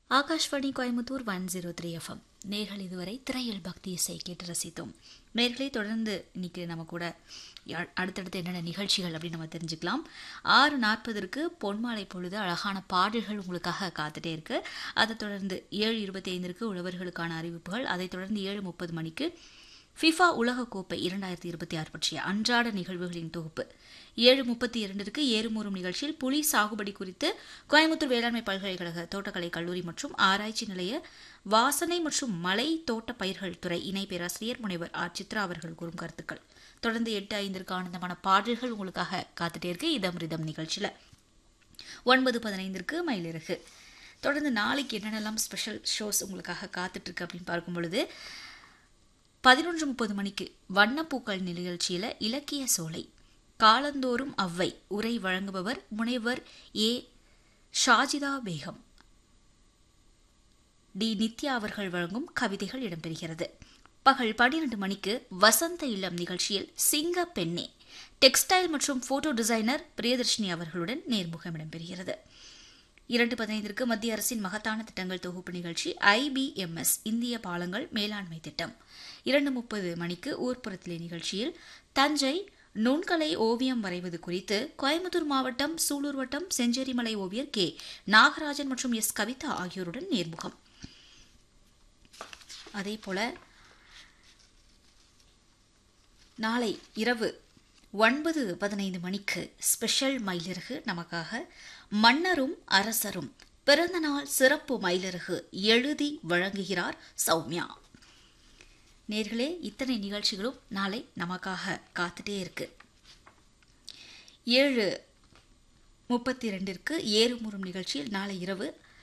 Akashvani Coimbatore one zero three FM நேர்கள் இதுவரை திரையில் பக்தி இசை கேட்டு ரசித்தோம் நேர்களை தொடர்ந்து இன்னைக்கு நம்ம கூட யா- அடுத்தடுத்து என்னென்ன நிகழ்ச்சிகள் அப்படின்னு நம்ம தெரிஞ்சுக்கலாம் ஆறு நாற்பதற்கு பொன்மாலை பொழுது அழகான பாடல்கள் உங்களுக்காக காத்துட்டே இருக்கு அதைத் தொடர்ந்து ஏழு இருபத்தி ஐந்திற்கு உழவர்களுக்கான அறிவிப்புகள் அதைத் தொடர்ந்து ஏழு முப்பது மணிக்கு ஃபிஃபா உலகக்கோப்பை இரண்டாயிரத்தி இருபத்தி ஆறு பற்றிய அன்றாட நிகழ்வுகளின் தொகுப்பு ஏழு முப்பத்தி இரண்டிற்கு ஏறுமூறும் நிகழ்ச்சியில் புலி சாகுபடி குறித்து கோயம்புத்தூர் வேளாண்மை பல்கலைக்கழக தோட்டக்கலை கல்லூரி மற்றும் ஆராய்ச்சி நிலைய வாசனை மற்றும் மலை தோட்ட பயிர்கள் துறை இணை பேராசிரியர் முனைவர் ஆர் சித்ரா அவர்கள் கூறும் கருத்துக்கள் தொடர்ந்து எட்டு ஐந்திற்கு ஆனந்தமான பாடல்கள் உங்களுக்காக காத்துட்டே இருக்கு இதம் ரிதம் நிகழ்ச்சியில் ஒன்பது பதினைந்திற்கு மயிலிறகு தொடர்ந்து நாளைக்கு என்னென்னலாம் ஸ்பெஷல் ஷோஸ் உங்களுக்காக காத்துட்டு இருக்கு அப்படின்னு பார்க்கும் பொழுது பதினொன்று முப்பது மணிக்கு வண்ணப்பூக்கள் நிகழ்ச்சியில் இலக்கிய சோலை காலந்தோறும் அவ்வை உரை வழங்குபவர் முனைவர் ஏ ஷாஜிதா பேகம் டி நித்யா அவர்கள் வழங்கும் கவிதைகள் இடம்பெறுகிறது பகல் பன்னிரண்டு மணிக்கு வசந்த இல்லம் நிகழ்ச்சியில் சிங்க பெண்ணே டெக்ஸ்டைல் மற்றும் போட்டோ டிசைனர் பிரியதர்ஷினி அவர்களுடன் நேர்முகம் இடம்பெறுகிறது இரண்டு பதினைந்திற்கு மத்திய அரசின் மகத்தான திட்டங்கள் தொகுப்பு நிகழ்ச்சி ஐபிஎம்எஸ் இந்திய பாலங்கள் மேலாண்மை திட்டம் இரண்டு முப்பது மணிக்கு ஊர்ப்புறத்திலே நிகழ்ச்சியில் தஞ்சை நுண்கலை ஓவியம் வரைவது குறித்து கோயம்புத்தூர் மாவட்டம் சூலூர் வட்டம் செஞ்சேரிமலை ஓவியர் கே நாகராஜன் மற்றும் எஸ் கவிதா ஆகியோருடன் நேர்முகம் அதேபோல நாளை இரவு ஒன்பது பதினைந்து மணிக்கு ஸ்பெஷல் மயிலிறகு நமக்காக மன்னரும் அரசரும் பிறந்தநாள் சிறப்பு மயிலிறகு எழுதி வழங்குகிறார் சௌமியா நேர்களே இத்தனை நிகழ்ச்சிகளும் நாளை நமக்காக காத்துட்டே இருக்கு ஏழு முப்பத்தி ரெண்டிற்கு ஏறுமுறும் நிகழ்ச்சியில் நாளை இரவு